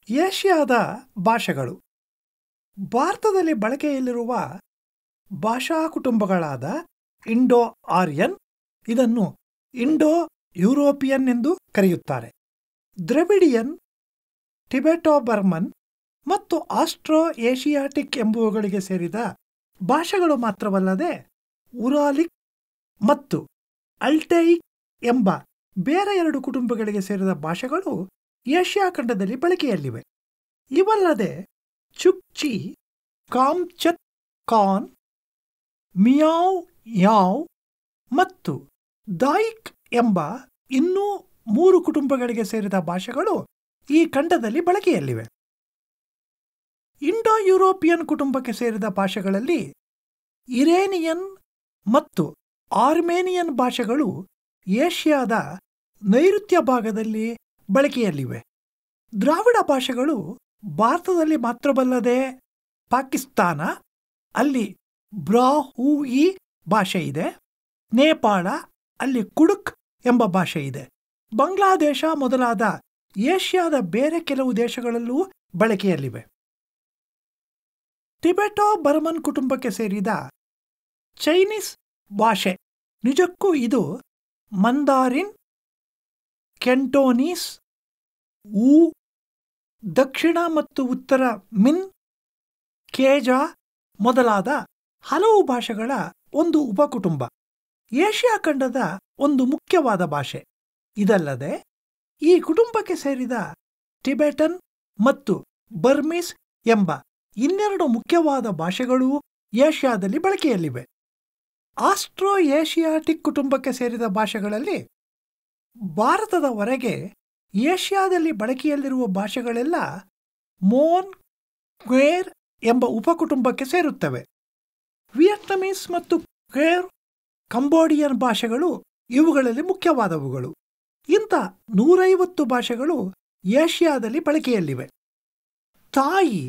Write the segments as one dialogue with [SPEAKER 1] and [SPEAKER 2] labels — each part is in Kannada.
[SPEAKER 1] ಏಷ್ಯಾದ ಭಾಷೆಗಳು ಭಾರತದಲ್ಲಿ ಬಳಕೆಯಲ್ಲಿರುವ ಭಾಷಾ ಕುಟುಂಬಗಳಾದ ಇಂಡೋ ಆರ್ಯನ್ ಇದನ್ನು ಇಂಡೋ ಯುರೋಪಿಯನ್ ಎಂದು ಕರೆಯುತ್ತಾರೆ ದ್ರವಿಡಿಯನ್ ಟಿಬೆಟೋ ಬರ್ಮನ್ ಮತ್ತು ಆಸ್ಟ್ರೋ ಏಷಿಯಾಟಿಕ್ ಎಂಬುವುಗಳಿಗೆ ಸೇರಿದ ಭಾಷೆಗಳು ಮಾತ್ರವಲ್ಲದೆ ಉರಾಲಿಕ್ ಮತ್ತು ಅಲ್ಟೈಕ್ ಎಂಬ ಬೇರೆ ಎರಡು ಕುಟುಂಬಗಳಿಗೆ ಸೇರಿದ ಭಾಷೆಗಳು ಏಷ್ಯಾ ಖಂಡದಲ್ಲಿ ಬಳಕೆಯಲ್ಲಿವೆ ಇವಲ್ಲದೆ ಚುಕ್ಚಿ ಕಾಮ್ಚತ್ ಕಾನ್ ಮಿಯಾವ್ ಯಾವ್ ಮತ್ತು ದಾಯಿಕ್ ಎಂಬ ಇನ್ನೂ ಮೂರು ಕುಟುಂಬಗಳಿಗೆ ಸೇರಿದ ಭಾಷೆಗಳು ಈ ಖಂಡದಲ್ಲಿ ಬಳಕೆಯಲ್ಲಿವೆ ಇಂಡೋ ಯುರೋಪಿಯನ್ ಕುಟುಂಬಕ್ಕೆ ಸೇರಿದ ಭಾಷೆಗಳಲ್ಲಿ ಇರೇನಿಯನ್ ಮತ್ತು ಆರ್ಮೇನಿಯನ್ ಭಾಷೆಗಳು ಏಷ್ಯಾದ ನೈಋತ್ಯ ಭಾಗದಲ್ಲಿ ಬಳಕೆಯಲ್ಲಿವೆ ದ್ರಾವಿಡ ಭಾಷೆಗಳು ಭಾರತದಲ್ಲಿ ಮಾತ್ರವಲ್ಲದೆ ಪಾಕಿಸ್ತಾನ ಅಲ್ಲಿ ಬ್ರಾಹೂಯಿ ಭಾಷೆ ಇದೆ ನೇಪಾಳ ಅಲ್ಲಿ ಕುಡುಕ್ ಎಂಬ ಭಾಷೆ ಇದೆ ಬಾಂಗ್ಲಾದೇಶ ಮೊದಲಾದ ಏಷ್ಯಾದ ಬೇರೆ ಕೆಲವು ದೇಶಗಳಲ್ಲೂ ಬಳಕೆಯಲ್ಲಿವೆ ಟಿಬೆಟೋ ಬರ್ಮನ್ ಕುಟುಂಬಕ್ಕೆ ಸೇರಿದ ಚೈನೀಸ್ ಭಾಷೆ ನಿಜಕ್ಕೂ ಇದು ಮಂದಾರಿನ್ ಕೆಂಟೋನೀಸ್ ಊ ದಕ್ಷಿಣ ಮತ್ತು ಉತ್ತರ ಮಿನ್ ಕೇಜಾ ಮೊದಲಾದ ಹಲವು ಭಾಷೆಗಳ ಒಂದು ಉಪಕುಟುಂಬ ಏಷ್ಯಾ ಖಂಡದ ಒಂದು ಮುಖ್ಯವಾದ ಭಾಷೆ ಇದಲ್ಲದೆ ಈ ಕುಟುಂಬಕ್ಕೆ ಸೇರಿದ ಟಿಬೆಟನ್ ಮತ್ತು ಬರ್ಮೀಸ್ ಎಂಬ ಇನ್ನೆರಡು ಮುಖ್ಯವಾದ ಭಾಷೆಗಳೂ ಏಷ್ಯಾದಲ್ಲಿ ಬಳಕೆಯಲ್ಲಿವೆ ಆಸ್ಟ್ರೋ ಏಷಿಯಾಟಿಕ್ ಕುಟುಂಬಕ್ಕೆ ಸೇರಿದ ಭಾಷೆಗಳಲ್ಲಿ ಭಾರತದ ಹೊರಗೆ ಏಷ್ಯಾದಲ್ಲಿ ಬಳಕೆಯಲ್ಲಿರುವ ಭಾಷೆಗಳೆಲ್ಲ ಮೋನ್ ಕ್ವೇರ್ ಎಂಬ ಉಪಕುಟುಂಬಕ್ಕೆ ಸೇರುತ್ತವೆ ವಿಯಟ್ನಮೀಸ್ ಮತ್ತು ಕ್ವೇರ್ ಕಂಬೋಡಿಯನ್ ಭಾಷೆಗಳು ಇವುಗಳಲ್ಲಿ ಮುಖ್ಯವಾದವುಗಳು ಇಂಥ ನೂರೈವತ್ತು ಭಾಷೆಗಳು ಏಷ್ಯಾದಲ್ಲಿ ಬಳಕೆಯಲ್ಲಿವೆ ತಾಯಿ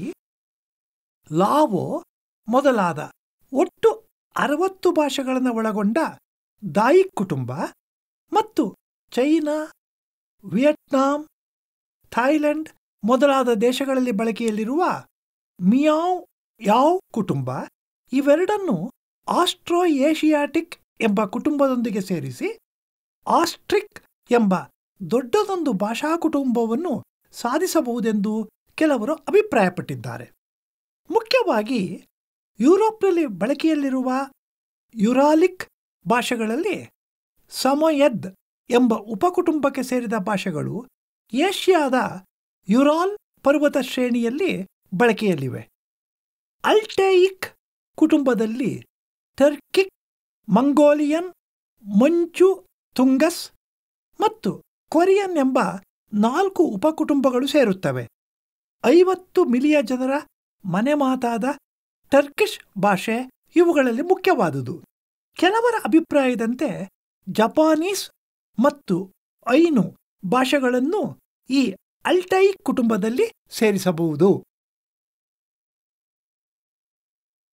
[SPEAKER 1] ಲಾವೋ ಮೊದಲಾದ ಒಟ್ಟು ಅರವತ್ತು ಭಾಷೆಗಳನ್ನು ಒಳಗೊಂಡ ದಾಯಿಕ್ ಕುಟುಂಬ ಮತ್ತು ಚೈನಾ ವಿಯೆಟ್ನಾಂ ಥಾಯ್ಲೆಂಡ್ ಮೊದಲಾದ ದೇಶಗಳಲ್ಲಿ ಬಳಕೆಯಲ್ಲಿರುವ ಮಿಯಾವ್ ಯಾವ್ ಕುಟುಂಬ ಇವೆರಡನ್ನು ಆಸ್ಟ್ರೋ ಏಷಿಯಾಟಿಕ್ ಎಂಬ ಕುಟುಂಬದೊಂದಿಗೆ ಸೇರಿಸಿ ಆಸ್ಟ್ರಿಕ್ ಎಂಬ ದೊಡ್ಡದೊಂದು ಭಾಷಾ ಕುಟುಂಬವನ್ನು ಸಾಧಿಸಬಹುದೆಂದು ಕೆಲವರು ಅಭಿಪ್ರಾಯಪಟ್ಟಿದ್ದಾರೆ ಮುಖ್ಯವಾಗಿ ಯುರೋಪ್ನಲ್ಲಿ ಬಳಕೆಯಲ್ಲಿರುವ ಯುರಾಲಿಕ್ ಭಾಷೆಗಳಲ್ಲಿ ಸಮಯದ್ ಎಂಬ ಉಪಕುಟುಂಬಕ್ಕೆ ಸೇರಿದ ಭಾಷೆಗಳು ಏಷ್ಯಾದ ಯುರಾಲ್ ಪರ್ವತ ಶ್ರೇಣಿಯಲ್ಲಿ ಬಳಕೆಯಲ್ಲಿವೆ ಅಲ್ಟೇಯಿಕ್ ಕುಟುಂಬದಲ್ಲಿ ಟರ್ಕಿಕ್ ಮಂಗೋಲಿಯನ್ ಮಂಚು ತುಂಗಸ್ ಮತ್ತು ಕೊರಿಯನ್ ಎಂಬ ನಾಲ್ಕು ಉಪಕುಟುಂಬಗಳು ಸೇರುತ್ತವೆ ಐವತ್ತು ಮಿಲಿಯ ಜನರ ಮನೆ ಮಾತಾದ ಟರ್ಕಿಶ್ ಭಾಷೆ ಇವುಗಳಲ್ಲಿ ಮುಖ್ಯವಾದುದು ಕೆಲವರ ಅಭಿಪ್ರಾಯದಂತೆ ಜಪಾನೀಸ್ ಮತ್ತು ಐನು ಭಾಷೆಗಳನ್ನು ಈ ಅಲ್ಟೈ ಕುಟುಂಬದಲ್ಲಿ ಸೇರಿಸಬಹುದು